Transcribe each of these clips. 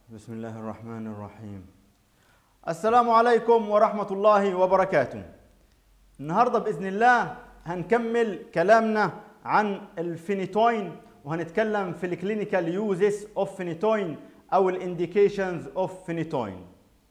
بسم الله الرحمن الرحيم السلام عليكم ورحمة الله وبركاته النهاردة بإذن الله هنكمل كلامنا عن الفينيتوين وهنتكلم في الكلينيكال يوزز اوف فينيتوين او الانديكيشنز اوف فينيتوين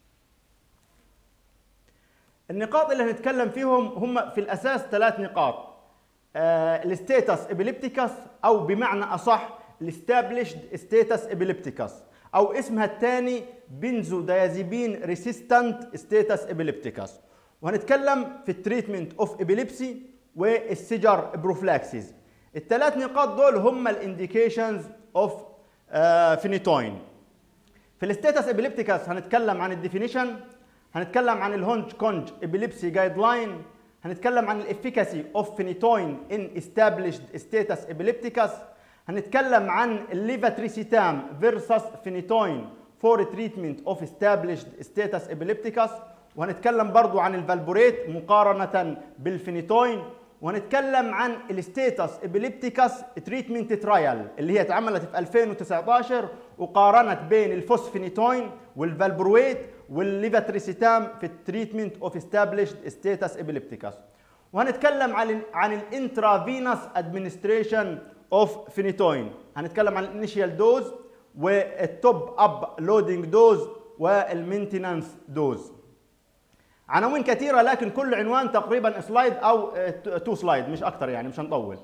النقاط اللي هنتكلم فيهم هم في الاساس ثلاث نقاط الستيتس ابيليبتيكس او بمعنى اصح الاستابليشد ستيتس ابيليبتيكس او اسمها الثاني بنزو دايازيبين ريسيستنت ستيتس ابيليبتيكس وهنتكلم في التريتمنت اوف ابيليبسي والسيجر بروفلاكسيز الثلاث نقاط دول هم الانديكيشنز اوف فينيتوين في الستيتس ابيليبتيكس هنتكلم عن الديفينيشن هنتكلم عن الهونج كونج ابيليبسي جايد لاين هنتكلم عن الافيكاسي اوف فينيتوين ان استابليشد ستيتس ابيليبتيكس هنتكلم عن الليفاتريسيتام فيرسس فينيتوين فور تريتمنت اوف استابليشد ستيتس ابيليبتيكس وهنتكلم برضو عن الفالبوريت مقارنة بالفينيتوين وهنتكلم عن الستيتس ابيليبتيكس تريتمنت ترايل اللي هي اتعملت في 2019 وقارنت بين الفوسفينيتوين والفالبرويت والليفاتريسيتام في التريتمنت اوف استابليشد ستيتس ابيليبتيكس وهنتكلم عن عن الانترافينوس ادمنستريشن اوف فينيتوين هنتكلم عن الانيشيال دوز والتوب اب لودنج دوز والمينتينانس دوز عناوين كثيره لكن كل عنوان تقريبا سلايد او تو سلايد مش اكثر يعني مش هنطول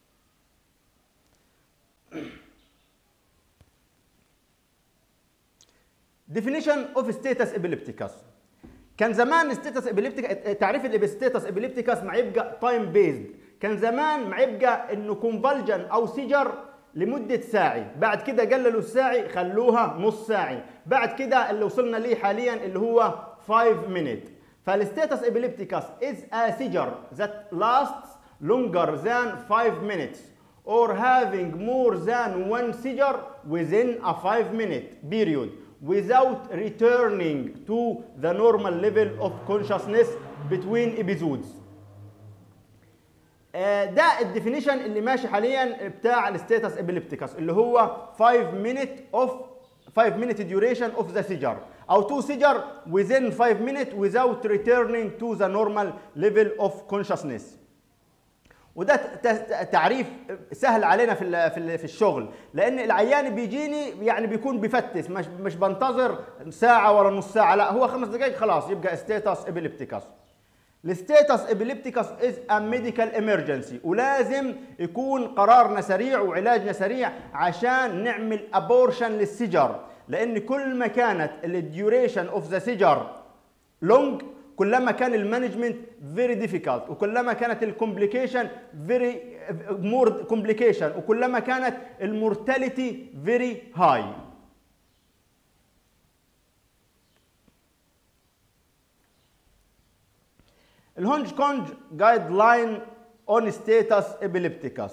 definition of status epilepticus كان زمان status epilepticus تعريف الستيتس ابيليبتيكس ما يبقى تايم بيزد كان زمان ما يبقى انه كونفالجن او سيجر لمدة ساعة بعد كده قللوا الساعة خلوها نص ساعة بعد كده اللي وصلنا ليه حاليا اللي هو 5 minute فالستيتس ابيليبتيكس is a seizure that lasts longer than 5 minutes or having more than one seizure within a 5 minute period without returning to the normal level of consciousness between episodes. ده الديفينيشن اللي ماشي حاليا بتاع الستيتس ابيليبتيكس اللي هو 5 minute of 5 minute duration of the seizure او تو seizure within 5 minutes without returning to the normal level of consciousness وده تعريف سهل علينا في في في الشغل لان العيان بيجيني يعني بيكون بيفتش مش مش بنتظر ساعه ولا نص ساعه لا هو خمس دقائق خلاص يبقى ستيتس ابيليبتيكس الستيتس ابيليبتيكس از ا ميديكال امرجنسي ولازم يكون قرارنا سريع وعلاجنا سريع عشان نعمل ابورشن للسجر لان كل ما كانت الديوريشن اوف ذا سيجر لونج كلما كان المانجمنت فيري ديفيكالت وكلما كانت الكومبليكيشن فيري مور كومبليكيشن وكلما كانت المورتاليتي فيري هاي الهونج كونج جايد لاين اون ستيتس ابيليبتيكس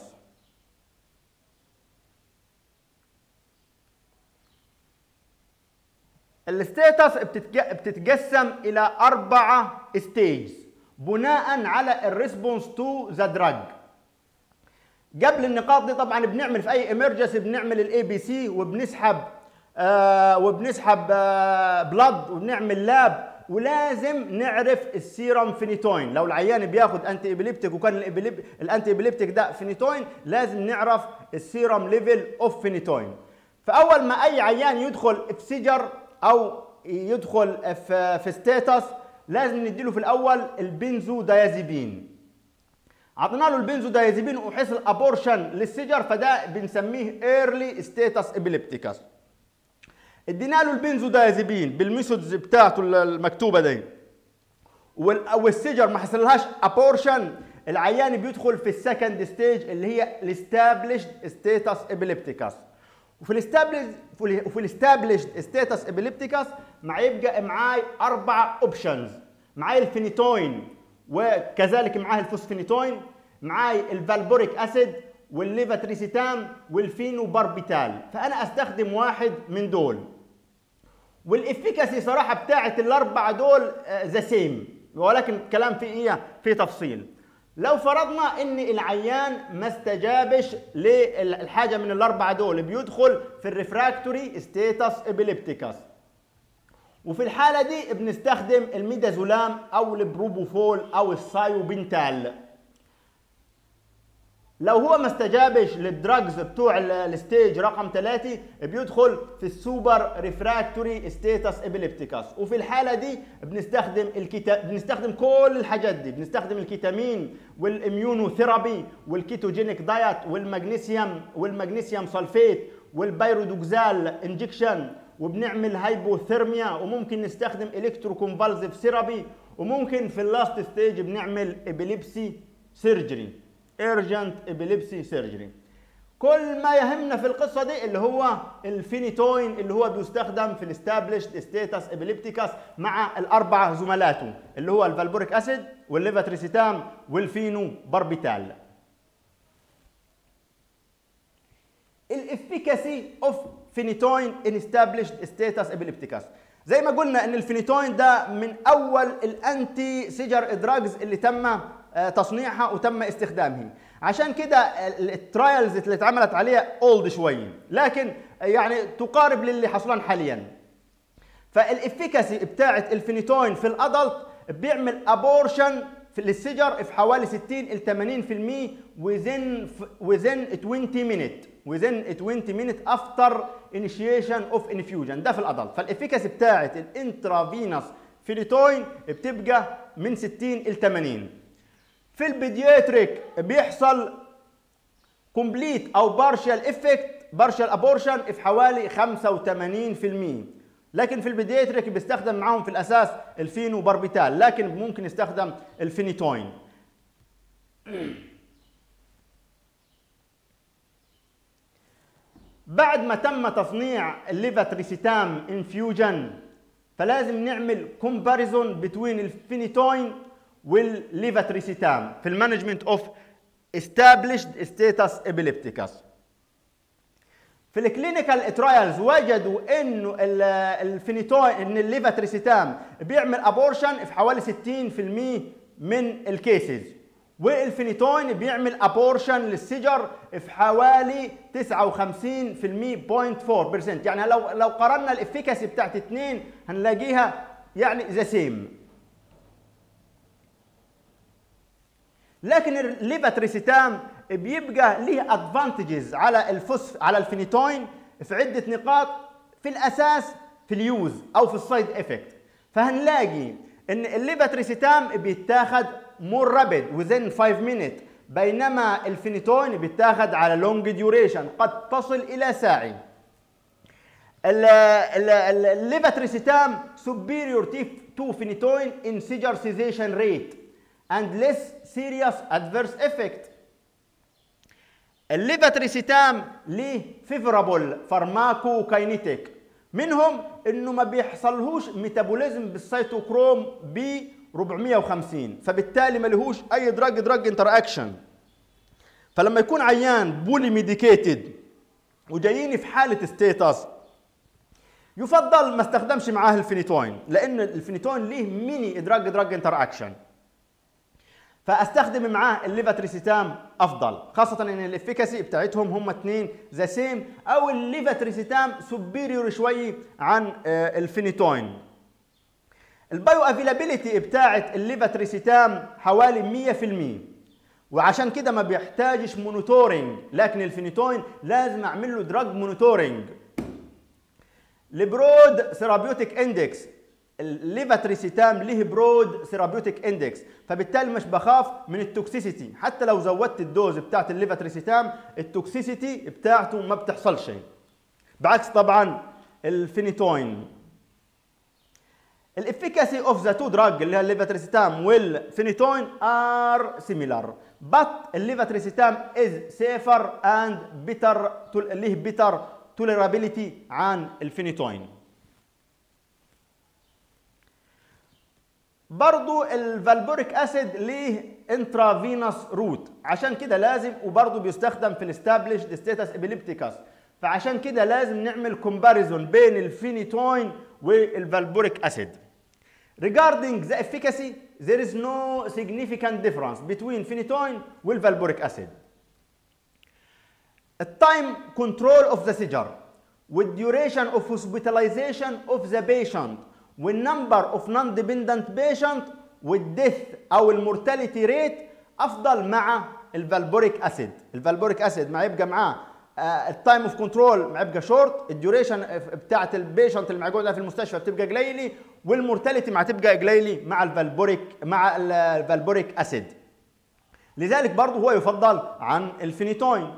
الستيتس بتتقسم الى اربعه ستيجز بناء على الريسبونس تو ذا دراج قبل النقاط دي طبعا بنعمل في اي امرجنسي بنعمل الاي بي سي وبنسحب آه وبنسحب آه بلد وبنعمل لاب ولازم نعرف السيرم فينيتوين لو العيان بياخد انتي ابيليبتيك وكان الانتي ابيليبتيك ده فينيتوين لازم نعرف السيرم ليفل اوف فينيتوين فاول ما اي عيان يدخل في سيجر او يدخل في في ستيتس لازم نديله في الاول البنزو دايازيبين عطينا له البنزو دايازيبين وحصل ابورشن للسجر فده بنسميه ايرلي ستيتس ابيليبتيكس ادينا له البنزو دايازيبين بالميثودز بتاعته المكتوبه دي والسجر ما حصلهاش ابورشن العيان بيدخل في السكند ستيج اللي هي الاستابليشد ستيتس ابيليبتيكس وفي الاستابليش وفي الاستابليشد ستيتس ابيليبتيكس مع يبقى معاي اربع اوبشنز معاي الفينيتوين وكذلك معاه الفوسفينيتوين معاي الفالبوريك اسيد والليفاتريسيتام والفينوباربيتال فانا استخدم واحد من دول والافيكاسي صراحه بتاعت الاربعه دول ذا سيم ولكن الكلام فيه ايه في تفصيل لو فرضنا ان العيان ما استجابش للحاجه من الاربعه دول بيدخل في الريفراكتوري ستيتس ابيليبتيكاس وفي الحاله دي بنستخدم الميدازولام او البروبوفول او السايوبنتال لو هو ما استجابش للدراجز بتوع الستيج رقم ثلاثة بيدخل في السوبر ريفراكتوري ستيتس ابيليبتيكاس وفي الحالة دي بنستخدم الكتا... بنستخدم كل الحاجات دي بنستخدم الكيتامين والاميونوثيرابي والكيتوجينيك دايت والمغنيسيوم والمغنيسيوم سلفيت والبيرودوكزال انجكشن وبنعمل هايبوثيرميا وممكن نستخدم الكتروكونفالزيف ثيرابي وممكن في اللاست ستيج بنعمل ابيليبسي سيرجري ايرجنت ابيليبسي سيرجري كل ما يهمنا في القصه دي اللي هو الفينيتوين اللي هو بيستخدم في الاستابليشد ستيتس ابيليبتيكاس مع الاربعه زملاته اللي هو الفالبوريك اسيد والليفاتريسيتام والفينو باربيتال الافيكاسي اوف فينيتوين ان استابليشد ستيتس ابيليبتيكاس زي ما قلنا ان الفينيتوين ده من اول الانتي سيجر دراجز اللي تم آه، تصنيعها وتم استخدامها عشان كده الترايلز اللي اتعملت عليها اولد شويه لكن يعني تقارب للي حصلان حاليا فالافيكاسي بتاعه الفينيتوين في الادلت بيعمل ابورشن في السجر في حوالي 60 ل 80% within within 20 minute within 20 minute after initiation of infusion ده في الادلت فالافيكاسي بتاعه الانترافينوس فينيتوين بتبقى من 60 ل 80 في البيدياتريك بيحصل كومبليت او بارشال افكت بارشال ابورشن في حوالي 85% لكن في البيدياتريك بيستخدم معاهم في الاساس الفينو باربيتال لكن ممكن يستخدم الفينيتوين بعد ما تم تصنيع الليفاتريسيتام انفيوجن فلازم نعمل كومباريزون بين الفينيتوين والليفاتريسيتام في المانجمنت اوف established status epilepticus في الكلينيكال ترايلز وجدوا انه الفينيتوين ان الليفاتريسيتام بيعمل ابورشن في حوالي 60% من الكيسز والفينيتوين بيعمل ابورشن للسجر في حوالي 59% 0.4% يعني لو لو قارنا الافيكاسي بتاعت اثنين هنلاقيها يعني ذا سيم لكن الليفاتريسيتام بيبقى ليه ادفانتجز على الفوس على الفينيتوين في عده نقاط في الاساس في اليوز او في السايد افكت فهنلاقي ان الليفاتريسيتام بيتاخد مور رابيد وذين 5 مينيت بينما الفينيتوين بيتاخد على لونج ديوريشن قد تصل الى ساعه الليفاتريسيتام superior to phenytoin in seizure cessation rate and less serious adverse effect الليفاتريسيتام ليه فيفرابل فارماكوكاينيتيك منهم انه ما بيحصلهوش ميتابوليزم بالسيتوكروم ب 450 فبالتالي ما لهوش اي دراج دراج انتر اكشن فلما يكون عيان بولي ميديكيتد وجايين في حاله ستيتس يفضل ما استخدمش معاه الفينيتوين لان الفينيتوين ليه ميني دراج دراج انتر اكشن فاستخدم معاه الليفاتريسيتام افضل خاصه ان الافيكاسي بتاعتهم هم اثنين ذا سيم او الليفاتريسيتام سوبيريور شوي عن آه، الفينيتوين البايو افيلابيليتي بتاعت الليفاتريسيتام حوالي 100% وعشان كده ما بيحتاجش مونيتورنج لكن الفينيتوين لازم اعمل له دراج مونيتورنج البرود ثيرابيوتيك اندكس الليفاتريسيتام ليه برود ثيرابيوتيك اندكس فبالتالي مش بخاف من التوكسيسيتي حتى لو زودت الدوز بتاعت الليفاتريسيتام التوكسيسيتي بتاعته ما بتحصلش بعكس طبعا الفينيتوين الافيكاسي اوف ذا تو دراج اللي هي الليفاتريسيتام والفينيتوين ار سيميلار بات الليفاتريسيتام از سيفر اند بيتر ليه بيتر توليرابيليتي عن الفينيتوين برضو الفالبوريك اسيد ليه انترافينوس روت عشان كده لازم وبرضو بيستخدم في الاستابليشد ستاتس ابيليبتيكاس فعشان كده لازم نعمل كومباريزون بين الفينيتوين والفالبوريك اسيد regarding the efficacy there is no significant difference between phenytoin والفالبوريك acid التايم كنترول اوف ذا seizure والduration of hospitalization of the patient والنمبر اوف non dependent patient والديث او المورتاليتي ريت افضل مع الفالبوريك اسيد الفالبوريك اسيد ما يبقى معاه التايم اوف كنترول ما يبقى شورت الديوريشن بتاعت البيشنت اللي موجوده في المستشفى بتبقى قليله والمورتاليتي ما تبقى قليله مع الفالبوريك مع الفالبوريك اسيد لذلك برضه هو يفضل عن الفينيتوين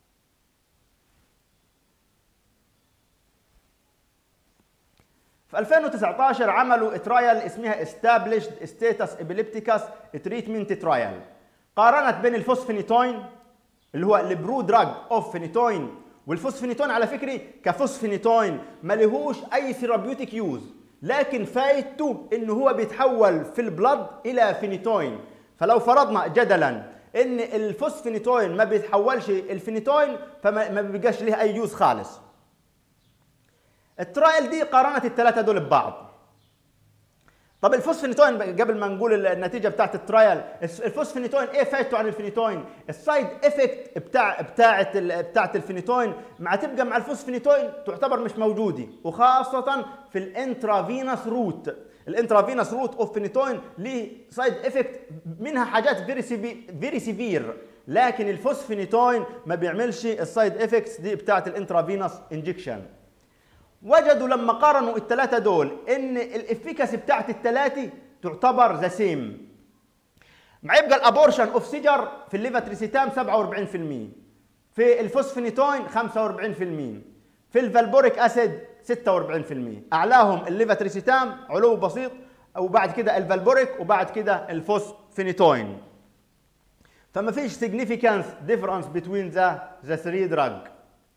في 2019 عملوا ترايل اسمها Established Status Epilepticus Treatment Trial قارنت بين الفوسفينيتوين اللي هو البرو دراج اوف فينيتوين والفوسفينيتوين على فكره كفوسفينيتوين ما لهوش اي ثيرابيوتيك يوز لكن فايدته انه هو بيتحول في البلد الى فينيتوين فلو فرضنا جدلا ان الفوسفينيتوين ما بيتحولش الفينيتوين فما بيبقاش له اي يوز خالص الترايل دي قارنت الثلاثه دول ببعض طب الفوسفينيتوين قبل ما نقول النتيجه بتاعت الترايل الفوسفينيتوين ايه فايدته عن الفينيتوين السايد افكت بتاع بتاعت بتاعت الفينيتوين مع تبقى مع الفوسفينيتوين تعتبر مش موجوده وخاصه في الانترافينوس روت الانترافينوس روت اوف فينيتوين ليه سايد افكت منها حاجات فيري فيري سيفير لكن الفوسفينيتوين ما بيعملش السايد افكتس دي بتاعت الانترافينوس انجكشن وجدوا لما قارنوا الثلاثه دول ان الافيكاسي بتاعت الثلاثه تعتبر ذا سيم مع يبقى الابورشن اوف سيجر في الليفاتريسيتام 47% في الفوسفينيتوين 45% في الفالبوريك اسيد 46% اعلاهم الليفاتريسيتام علو بسيط وبعد كده الفالبوريك وبعد كده الفوسفينيتوين فما فيش significant difference between the the three drug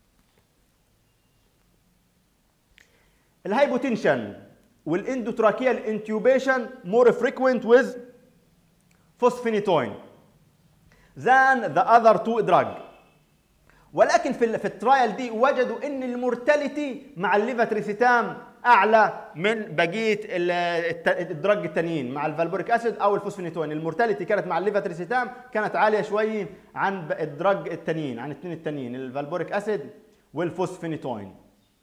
الهايبوتنشن والاندوتراكيال انتيوبيشن مور فريكوينت ويز فوسفينيتوين than the other two drug ولكن في في الترايل دي وجدوا ان المورتاليتي مع الليفاتريسيتام اعلى من بقيه الدرج التانيين مع الفالبوريك اسيد او الفوسفينيتوين المورتاليتي كانت مع الليفاتريسيتام كانت عاليه شويه عن الدرج التانيين عن الاثنين التانيين الفالبوريك اسيد والفوسفينيتوين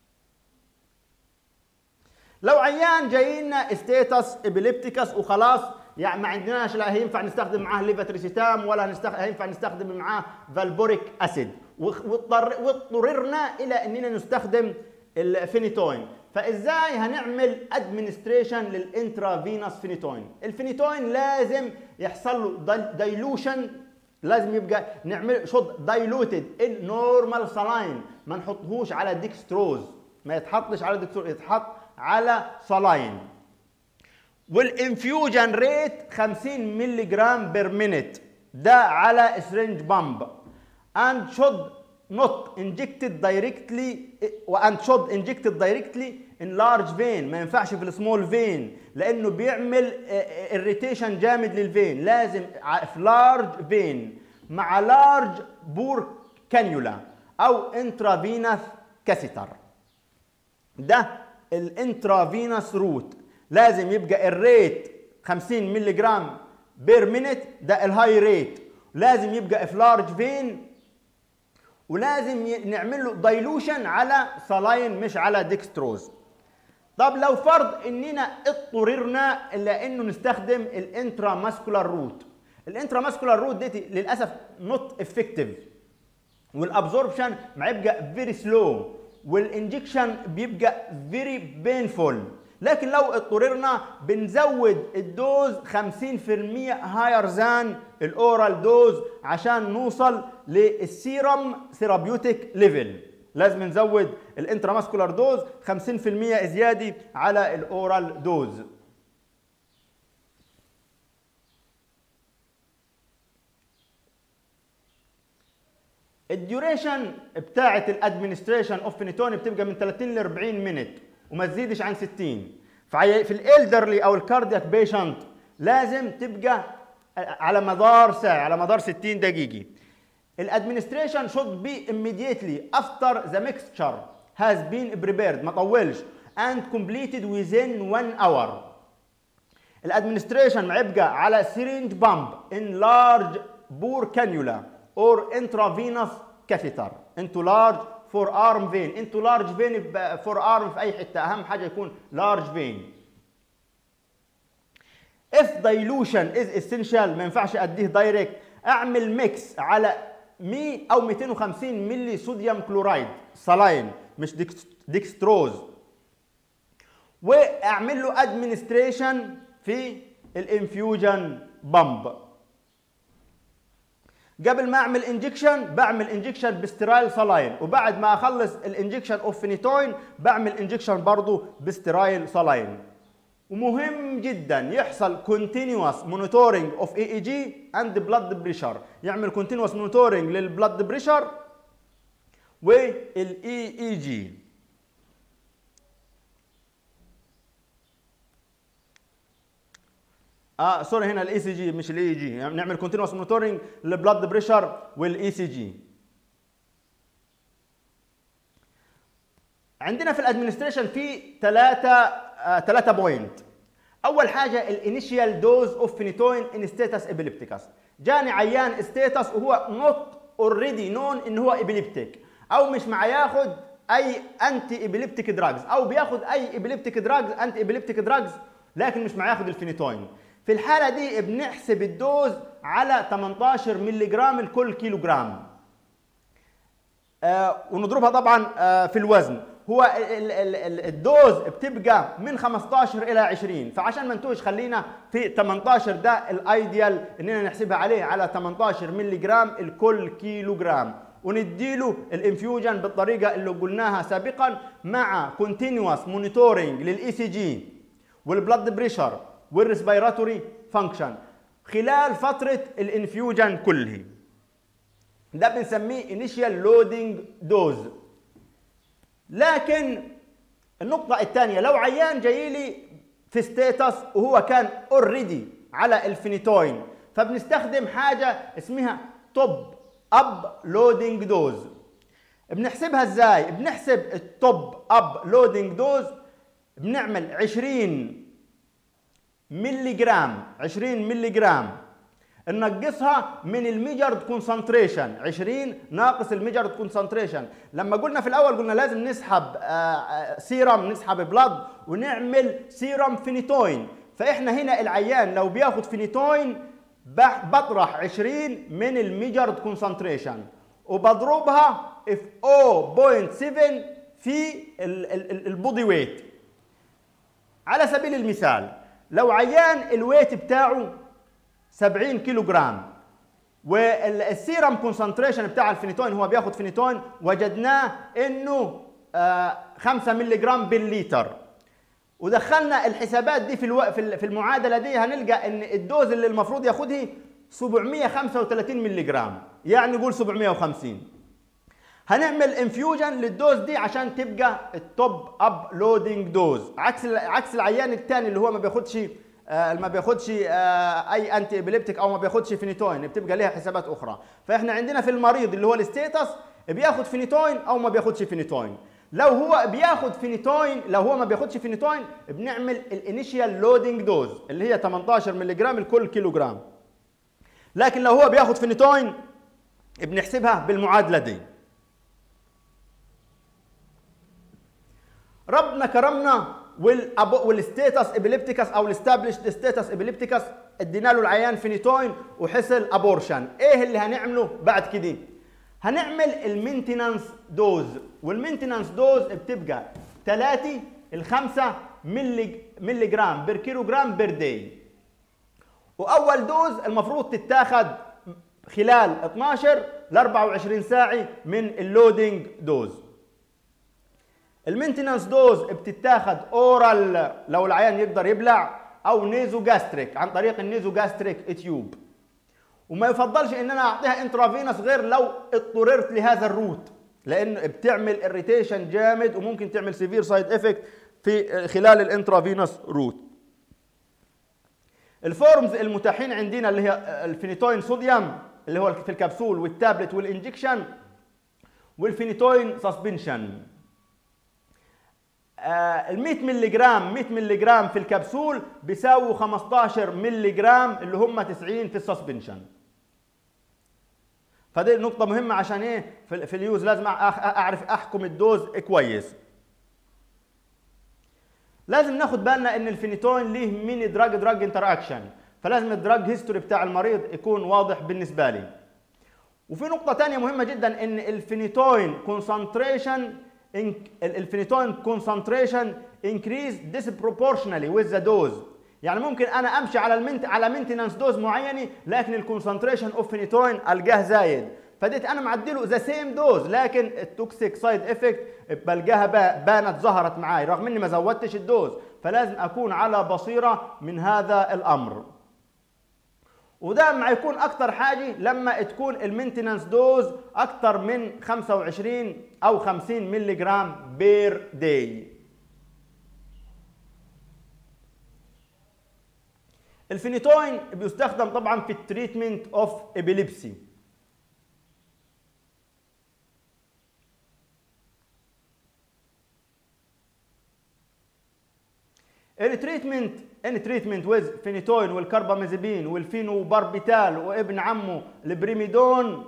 لو عيان جاينا ستيتس ابيليبتيكس وخلاص يعني ما عندناش لا هينفع نستخدم معاه ليفاتريسيتام ولا نستخدم هينفع نستخدم معاه فالبوريك اسيد واضطررنا الى اننا نستخدم الفينيتوين فازاي هنعمل ادمنستريشن للانترافينوس فينيتوين الفينيتوين لازم يحصل له دايلوشن لازم يبقى نعمل شوط دايلوتد ان نورمال سلاين ما نحطهوش على ديكستروز ما يتحطش على ديكستروز يتحط على صلاين والانفيوجن ريت 50 ملي جرام بير مينيت ده على سرنج بامب and should not injected directly and should injected directly in large vein ما ينفعش في السمول فين لانه بيعمل اريتيشن جامد للفين لازم في لارج فين مع لارج بور كانيولا او انترافينوس كاسيتر ده الانترافينوس روت لازم يبقى الريت 50 ملي جرام بير مينيت ده الهاي ريت لازم يبقى في لارج فين ولازم نعمل له دايلوشن على صلاين مش على ديكستروز طب لو فرض اننا اضطررنا الا انه نستخدم الانترا ماسكولار روت الانترا ماسكولار روت دي للاسف نوت افكتيف والابزوربشن ما يبقى فيري سلو والانجكشن بيبقى فيري بينفول لكن لو اضطررنا بنزود الدوز 50% هاير ذان الاورال دوز عشان نوصل للسيرم ثيرابيوتيك ليفل لازم نزود الانتراماسكولار دوز 50% زياده على الاورال دوز الديوريشن بتاعه الادمنستريشن اوف فينيتون بتبقى من 30 ل 40 مينت وما تزيدش عن 60 في الالدرلي او الكاردياك بيشنت لازم تبقى على مدار ساعه على مدار 60 دقيقه الادمنستريشن should be immediately after the mixture has been prepared ما طولش and completed within one hour الادمنستريشن معبقى على سيرينج بامب ان لارج بور كانيولا اور انترافينوس كاثيتر انتو لارج فور ارم فين انتو لارج فين فور ارم في اي حته اهم حاجه يكون لارج فين if dilution is essential ما ينفعش اديه دايركت اعمل ميكس على 100 او 250 ملي صوديوم كلورايد صلاين مش ديكستروز واعمل له ادمنستريشن في الانفيوجن بامب قبل ما اعمل انجكشن بعمل انجكشن بسترايل سلاين وبعد ما اخلص الانجكشن اوف فينيتوين بعمل انجكشن برضه بسترايل سلاين ومهم جدا يحصل continuous monitoring of EEG and blood pressure يعمل continuous monitoring للبلد بريشر والاي اي جي اه سوري هنا الاي سي جي مش الاي جي يعني نعمل كونتينوس مونيتورنج للبلد بريشر والاي سي جي عندنا في الادمنستريشن في ثلاثه ثلاثه بوينت اول حاجه الانيشيال دوز اوف فينيتوين ان ستاتس ابيليبتيكس جاني عيان ستاتس وهو نوت اوريدي نون ان هو ابيليبتيك او مش معاه ياخد اي انتي ابيليبتيك دراجز او بياخد اي ابيليبتيك دراجز انتي ابيليبتيك دراجز لكن مش معاه ياخد الفينيتوين في الحالة دي بنحسب الدوز على 18 ملي جرام لكل كيلو جرام آه ونضربها طبعا آه في الوزن هو ال ال ال الدوز بتبقى من 15 الى 20 فعشان ما نتوش خلينا في 18 ده الايديال اننا نحسبها عليه على 18 ملي جرام لكل كيلو جرام ونديله الانفيوجن بالطريقه اللي قلناها سابقا مع كونتينوس مونيتورنج للاي سي جي والبلد بريشر والريسبيراتوري فانكشن خلال فترة الانفيوجن كله ده بنسميه انيشال لودنج دوز لكن النقطة الثانية لو عيان جاي لي في ستيتس وهو كان اوريدي على الفينيتوين فبنستخدم حاجة اسمها توب اب لودنج دوز بنحسبها ازاي؟ بنحسب التوب اب لودنج دوز بنعمل 20 ملي جرام 20 ملي جرام ننقصها من الميجرد كونسنتريشن 20 ناقص الميجرد كونسنتريشن لما قلنا في الاول قلنا لازم نسحب سيرم نسحب بلاد ونعمل سيرم فينيتوين فاحنا هنا العيان لو بياخد فينيتوين بطرح 20 من الميجرد كونسنتريشن وبضربها في 0.7 في البودي ويت على سبيل المثال لو عيان الويت بتاعه 70 كيلو جرام والسيرم كونسنتريشن بتاع الفينيتوين هو بياخد فينيتوين وجدناه انه 5 ملي جرام بالليتر ودخلنا الحسابات دي في الو... في المعادله دي هنلقى ان الدوز اللي المفروض ياخدها 735 ملي جرام يعني نقول 750 هنعمل انفيوجن للدوز دي عشان تبقى التوب اب لودنج دوز عكس عكس العيان الثاني اللي هو ما بياخدش آه ما بياخدش آه اي انتي ابيليبتيك او ما بياخدش فينيتوين بتبقى ليها حسابات اخرى فاحنا عندنا في المريض اللي هو الستيتس بياخد فينيتوين او ما بياخدش فينيتوين لو هو بياخد فينيتوين لو هو ما بياخدش فينيتوين بنعمل الانيشيال لودنج دوز اللي هي 18 ملي جرام لكل كيلو جرام لكن لو هو بياخد فينيتوين بنحسبها بالمعادله دي ربنا كرمنا والستيتس ابيليبتيكس او الاستابليشد ستيتس ابيليبتيكس ادينا له العيان فينيتوين وحصل ابورشن ايه اللي هنعمله بعد كده هنعمل المينتينانس دوز والمينتينانس دوز بتبقى 3 ل 5 ملي ملي جرام بير كيلو جرام بير داي واول دوز المفروض تتاخد خلال 12 ل 24 ساعه من اللودنج دوز المينتنانس دوز بتتاخد اورال لو العيان يقدر يبلع او نيزو جاستريك عن طريق النيزو جاستريك تيوب وما يفضلش ان انا اعطيها انترافينوس غير لو اضطررت لهذا الروت لان بتعمل اريتيشن جامد وممكن تعمل سيفير سايد افكت في خلال الانترافينوس روت الفورمز المتاحين عندنا اللي هي الفينيتوين صوديوم اللي هو في الكبسول والتابلت والانجكشن والفينيتوين سسبنشن ال 100 مللي جرام 100 مللي جرام في الكبسول بيساووا 15 مللي جرام اللي هم 90 في السسبنشن فدي نقطة مهمة عشان ايه في, في اليوز لازم اعرف احكم الدوز كويس لازم ناخد بالنا ان الفينيتوين ليه ميني دراج دراج انتر اكشن فلازم الدراج هيستوري بتاع المريض يكون واضح بالنسبة لي وفي نقطة تانية مهمة جدا ان الفينيتوين كونسنتريشن الفينيتوين كونسنتريشن انكريز disproportionally with the dose يعني ممكن انا امشي على المنت على مينتنانس دوز معينه لكن الكونسنتريشن اوف فينيتوين القاه زايد فديت انا معدله ذا سيم دوز لكن التوكسيك سايد افكت بلقاها بانت ظهرت معاي رغم اني ما زودتش الدوز فلازم اكون على بصيره من هذا الامر وده ما يكون اكتر حاجه لما تكون المينتنانس دوز اكتر من 25 او 50 ملي جرام بير داي الفينيتوين بيستخدم طبعا في التريتمنت اوف ابيليبسي التريتمنت ان تريتمنت ويز فينيتوين والكربامازيبين والفينوباربيتال وابن عمه البريميدون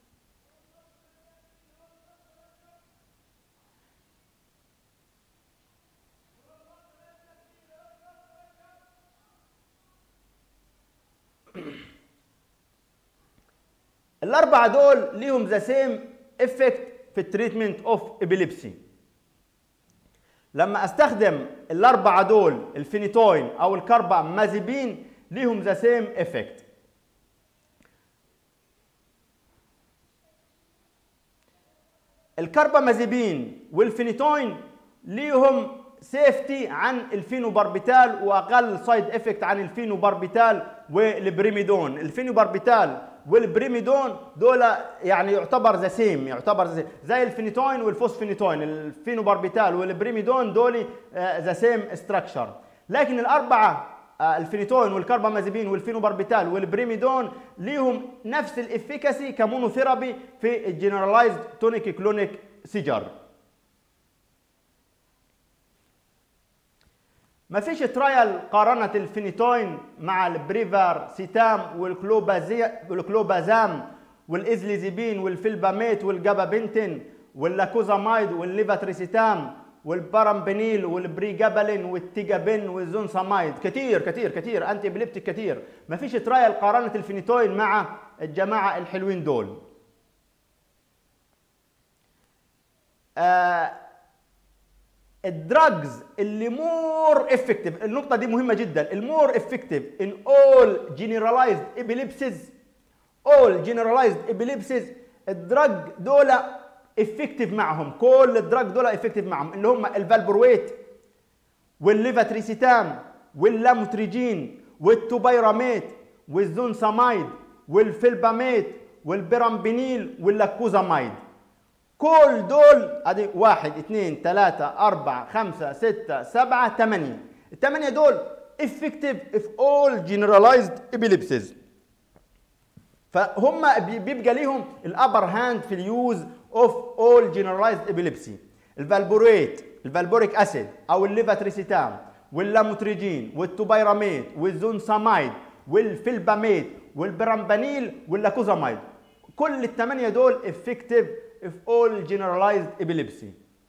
الاربعه دول ليهم ذا سيم افكت في التريتمنت اوف ابيليبسي لما استخدم الاربعه دول الفينيتوين او الكربامازيبين ليهم ذا سيم افكت الكربامازيبين والفينيتوين ليهم سيفتي عن الفينوباربيتال واقل سايد افكت عن الفينوباربيتال والبريميدون الفينوباربيتال والبريميدون دول يعني يعتبر ذا سيم يعتبر زي, زي الفينيتوين والفوسفينيتوين الفينوباربيتال والبريميدون دول ذا سيم ستراكشر لكن الاربعه الفينيتوين والكربامازيبين والفينوباربيتال والبريميدون ليهم نفس الافيكاسي كمونوثيرابي في الجنرالايزد تونيك كلونيك سيجر ما فيش ترايل قارنت الفينيتوين مع البريفار سيتام والكلوبازام والازليزيبين والفيلباميت والجابابنتين واللاكوزامايد والليفاتريسيتام والبارامبينيل والبريجابالين والتيجابين والزونسامايد كتير كتير كتير انتي ابليبتيك كتير ما فيش ترايل قارنت الفينيتوين مع الجماعه الحلوين دول آه الدراجز اللي مور افكتيف النقطه دي مهمه جدا المور افكتيف ان اول جنرالايزد ابيليبسيز اول جنرالايزد ابيليبسيز الدراج دول افكتيف معهم كل الدراج دول افكتيف معهم اللي هم الفالبرويت والليفاتريسيتام واللاموتريجين والتوبيراميت والزونسامايد والفيلباميت والبيرامبينيل واللاكوزامايد كل دول ادي واحد اثنين ثلاثة أربعة خمسة ستة سبعة ثمانية الثمانية دول effective if all generalized epilepsies فهم بيبقى ليهم الابر هاند في اليوز اوف اول جنرالايزد ابيليبسي الفالبوريت الفالبوريك اسيد او الليفاتريسيتام واللاموتريجين والتوبيراميد والزونسامايد والفيلباميد والبرامبانيل واللاكوزامايد كل الثمانيه دول افكتيف في all generalized epilepsy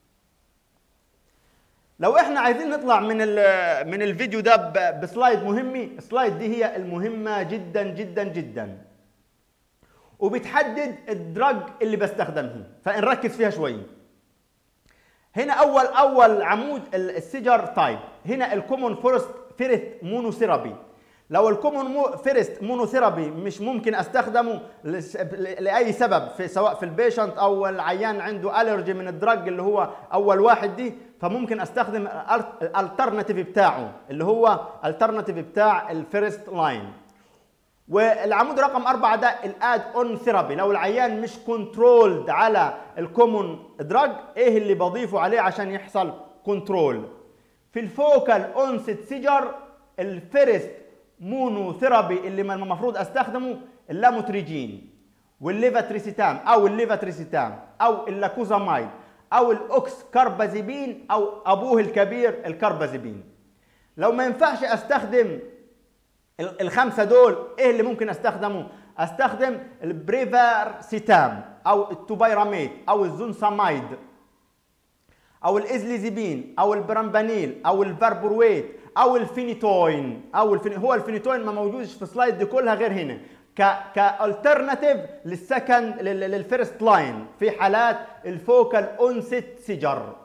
لو احنا عايزين نطلع من من الفيديو ده بسلايد مهمه السلايد دي هي المهمه جدا جدا جدا وبتحدد الدرج اللي بستخدمه فنركز فيها شويه هنا اول اول عمود السيجر تايب هنا الكومون فورست فيرست مونوثيرابي لو الكومون مو فيرست مونوثيرابي مش ممكن استخدمه لاي سبب في سواء في البيشنت او العيان عنده الرجي من الدرج اللي هو اول واحد دي فممكن استخدم الالترناتيف بتاعه اللي هو الترناتيف بتاع الفيرست لاين والعمود رقم أربعة ده الاد اون ثيرابي لو العيان مش كنترولد على الكومون دراج ايه اللي بضيفه عليه عشان يحصل كنترول في الفوكال اونست سيجر الفيرست مونو ثيرابي اللي المفروض استخدمه اللاموتريجين والليفاتريسيتام او الليفاتريسيتام او اللاكوزامايد او الاوكس كاربازيبين او ابوه الكبير الكاربازيبين لو ما ينفعش استخدم الخمسه دول ايه اللي ممكن استخدمه استخدم البريفارسيتام او التوبيراميد او الزونسامايد او الازليزيبين او البرامبانيل او الفاربرويت او الفينيتوين او الفين... هو الفينيتوين ما موجودش في السلايد دي كلها غير هنا ك كالترناتيف للسكند للفيرست لاين في حالات الفوكال اونست سيجر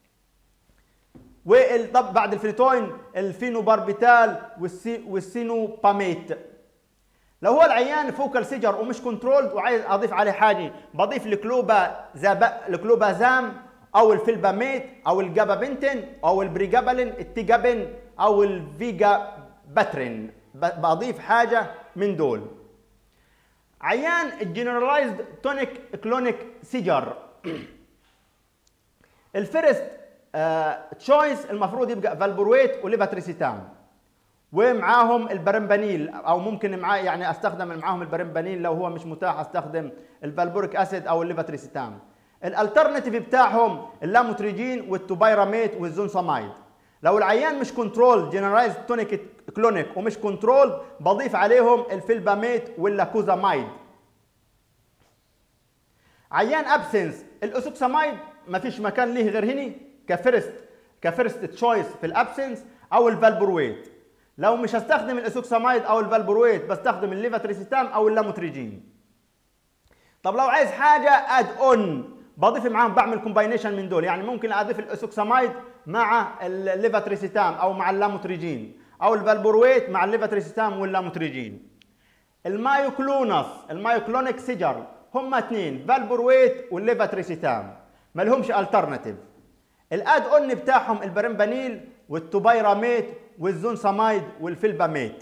وطب بعد الفينيتوين الفينوباربيتال والسي والسينوباميت لو هو العيان فوكال سيجر ومش كنترولد وعايز اضيف عليه حاجه بضيف الكلوبا الكلوبازام او الفيلباميت او الجابابنتين او البريجابالين التيجابين او الفيجا باترين بضيف حاجه من دول عيان الجنرالايزد تونيك كلونيك سيجر الفيرست تشويس المفروض يبقى فالبرويت وليفاتريسيتام ومعاهم البرمبانيل او ممكن معاه يعني استخدم معاهم البرمبانيل لو هو مش متاح استخدم الفالبوريك اسيد او الليفاتريسيتام الالترناتيف بتاعهم اللاموتريجين والتوبيراميت والزونسامايد لو العيان مش كنترول جنرالايز تونيك كلونيك ومش كنترول بضيف عليهم الفيلباميت واللاكوزامايد عيان ابسنس الاسوكسامايد ما فيش مكان ليه غير هنا كفيرست كفيرست تشويس في الابسنس او الفالبرويت لو مش هستخدم الاسوكسامايد او الفالبرويت بستخدم الليفاتريسيتام او اللاموتريجين طب لو عايز حاجه اد اون بضيف معاهم بعمل كومباينيشن من دول يعني ممكن اضيف الاسوكسامايد مع الليفاتريسيتام او مع اللاموتريجين او الفالبرويت مع الليفاتريسيتام واللاموتريجين المايوكلونس المايوكلونيك سيجر هم اثنين فالبرويت والليفاتريسيتام ما لهمش الترناتيف الاد اون بتاعهم البرمبانيل والتوبيراميت والزونسامايد والفيلباميت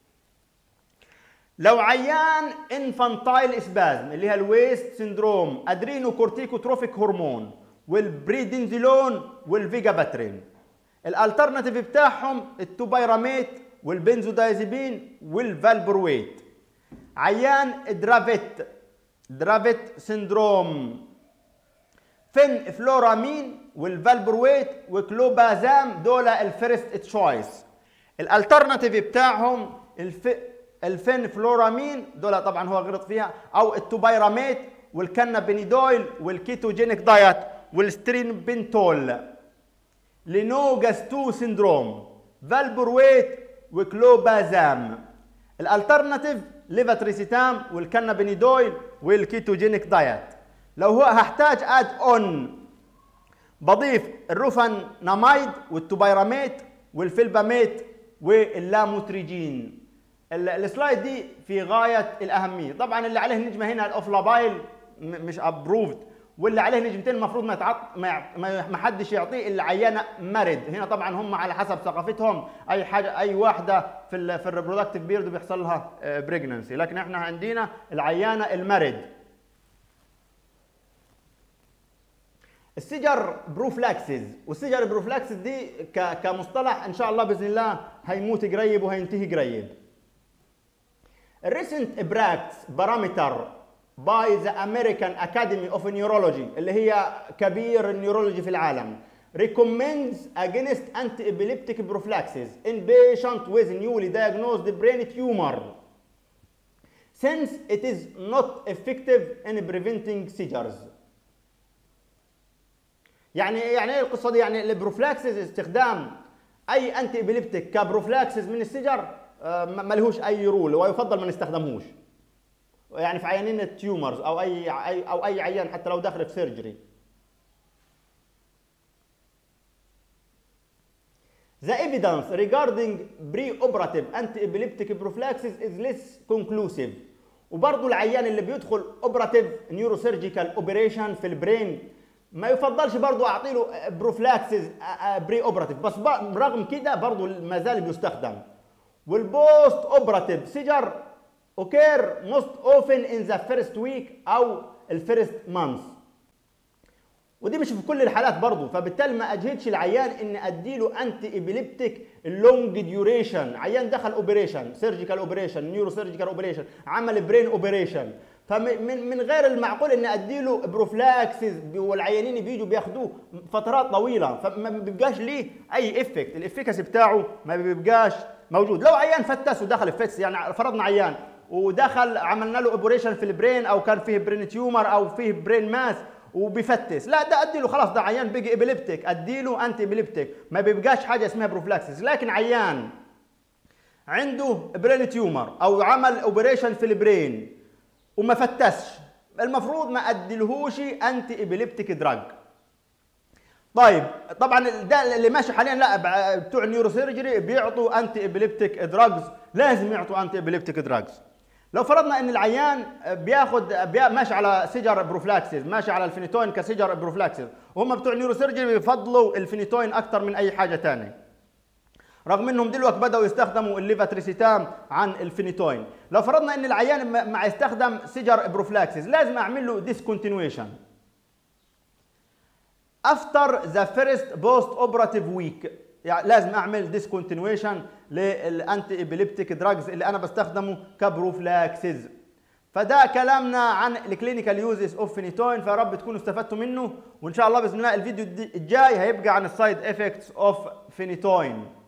لو عيان انفانتايل اسبازم اللي هي الويست سندروم ادرينو كورتيكوتروفيك هرمون والبريدنزيلون والفيجاباترين الالترناتيف بتاعهم التوبيراميت والبنزودايزيبين والفالبرويت عيان درافيت درافيت سندروم فين فلورامين والفالبرويت وكلوبازام دول الفيرست تشويس الالترناتيف بتاعهم الف... الفين فلورامين دول طبعا هو غلط فيها او التوبيراميت والكنابينيدويل والكيتوجينيك دايت والسترين بنتول لينوجاس 2 سندروم فالبرويت وكلوبازام الالترناتيف ليفاتريسيتام والكنابينيدويل والكيتوجينيك دايت لو هو هحتاج اد اون بضيف الروفاناميد والتوبيراميت والفيلباميت واللاموتريجين السلايد دي في غايه الاهميه طبعا اللي عليه نجمه هنا الاوفلابايل مش ابروفد واللي عليه نجمتين المفروض ما يتعط ما, ما حدش يعطيه الا عيانه مرد هنا طبعا هم على حسب ثقافتهم اي حاجه اي واحده في ال في الريبرودكتيف بيرد بيحصل لها بريجننسي لكن احنا عندنا العيانه المرد السجر بروفلاكسز والسجر بروفلاكسز دي كمصطلح ان شاء الله باذن الله هيموت قريب وهينتهي قريب الريسنت براكتس بارامتر باي ذا امريكان اكاديمي اوف نيورولوجي اللي هي كبير النيورولوجي في العالم recommends against anti-epileptic prophylaxis in patient with newly diagnosed brain tumor since it is not effective in preventing seizures يعني يعني ايه القصه دي يعني البروفلاكسس استخدام اي انتي ابيليبتيك كبروفلاكسس من السجر ما لهوش اي رول ويفضل ما نستخدمهوش يعني في عيانين التيومرز او اي او اي عيان حتى لو داخل في سيرجري The evidence regarding pre-operative anti-epileptic prophylaxis is less conclusive. وبرضه العيان اللي بيدخل operative neurosurgical operation في البرين ما يفضلش برضه اعطي له بروفلاكسز بري اوبراتيف بس رغم كده برضه ما زال بيستخدم والبوست اوبراتيف سيجر اوكير موست اوفن ان ذا فيرست ويك او الفيرست مانث ودي مش في كل الحالات برضه فبالتالي ما اجهدش العيان ان ادي له انتي ابيليبتيك لونج ديوريشن عيان دخل اوبريشن سيرجيكال اوبريشن نيورو سيرجيكال اوبريشن عمل برين اوبريشن فمن من غير المعقول اني ادي له بروفلاكسز والعيانين بيجوا بياخدوه فترات طويله فما بيبقاش ليه اي افكت الافكاسي بتاعه ما بيبقاش موجود لو عيان فتس ودخل في يعني فرضنا عيان ودخل عملنا له اوبريشن في البرين او كان فيه برين تيومر او فيه برين ماس وبيفتس لا ده ادي له خلاص ده عيان بيجي ابيليبتيك ادي له انتي ابيليبتيك ما بيبقاش حاجه اسمها بروفلاكسس لكن عيان عنده برين تيومر او عمل اوبريشن في البرين وما فتسش المفروض ما اديلهوش انتي ابيليبتيك دراج طيب طبعا ده اللي ماشي حاليا لا بتوع النيوروسيرجري بيعطوا انتي ابيليبتيك دراجز لازم يعطوا انتي ابيليبتيك دراجز لو فرضنا ان العيان بياخد بي ماشي على سيجر بروفلاكسيس ماشي على الفينيتوين كسيجر بروفلاكسيس وهم بتوع النيوروسيرجري بيفضلوا الفينيتوين اكثر من اي حاجه ثانيه رغم انهم دلوقتي بداوا يستخدموا الليفاتريسيتام عن الفينيتوين لو فرضنا ان العيان مع يستخدم سيجر بروفلاكسيس لازم اعمل له ديسكونتينويشن افتر ذا فيرست بوست اوبراتيف ويك يعني لازم اعمل ديسكونتينويشن للانتي ابيليبتيك دراجز اللي انا بستخدمه كبروفلاكسيز فده كلامنا عن الكلينيكال يوزز اوف فينيتوين فيا رب تكونوا استفدتوا منه وان شاء الله باذن الله الفيديو الجاي هيبقى عن السايد افكتس اوف فينيتوين